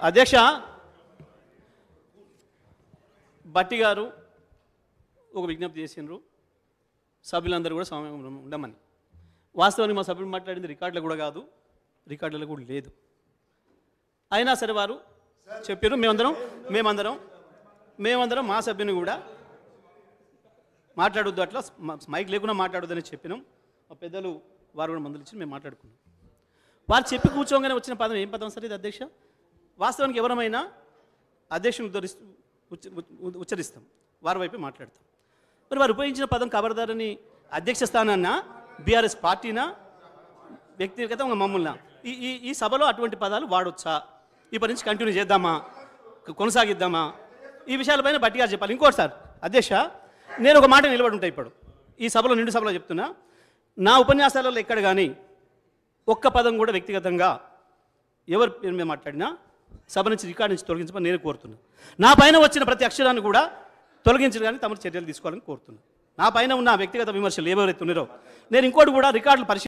అధ్యక్ష బట్టి గారు ఒక విజ్ఞప్తి చేసిండ్రు సభ్యులందరూ కూడా సమయం ఉండమని వాస్తవానికి మా సభ్యులు మాట్లాడింది రికార్డులో కూడా కాదు రికార్డులలో కూడా లేదు అయినా సరే వారు చెప్పారు మేమందరం మేమందరం మేమందరం మా సభ్యుని కూడా మాట్లాడొద్దు అట్లా మ- మైక్ లేకుండా మాట్లాడొద్దని చెప్పినాం మా పెద్దలు వారు కూడా మందులు ఇచ్చి మేము మాట్లాడుకున్నాం వారు చెప్పి కూర్చోగానే వచ్చిన పదం ఏం పదం సార్ ఇది అధ్యక్ష వాస్తవానికి ఎవరమైనా అధ్యక్షుని ఉద్ధరిస్తూ ఉచ్చ- ఉ- ఉచ్చరిస్తాం వారి వైపే మాట్లాడతాం మరి వారు ఉపయోగించిన పదం ఖబర్దారని అధ్యక్ష స్థానాన్న బీఆర్ఎస్ పార్టీనా వ్యక్తిగతంగా మమ్మల్ని ఈ ఈ ఈ సభలో అటువంటి పదాలు వాడొచ్చా ఈ పని నుంచి కంటిన్యూ చేద్దామా కొ- కొనసాగిద్దామా ఈ విషయాలపైన బట్టిగా చెప్పాలి ఇంకోటి సార్ అధ్యక్ష నేను ఒక మాట నిలబడి ఉంటా ఇప్పుడు ఈ సభలో నిండు సభలో చెప్తున్నా నా ఉపన్యాసాలలో ఎక్కడ కానీ ఒక్క పదం కూడా వ్యక్తిగతంగా ఎవరి పేరు మీద మాట్లాడినా సభ నుంచి రికార్డు నుంచి తొలగించమని నేను కోరుతున్నా నా పైన వచ్చిన ప్రతి అక్షరాన్ని కూడా తొలగించడానికి తమరు చర్యలు తీసుకోవాలని కోరుతున్నా నా పైన ఉన్న వ్యక్తిగత విమర్శలు ఎవరైతే ఉన్నారో నేను ఇంకోటి కూడా రికార్డులు పరిశీలి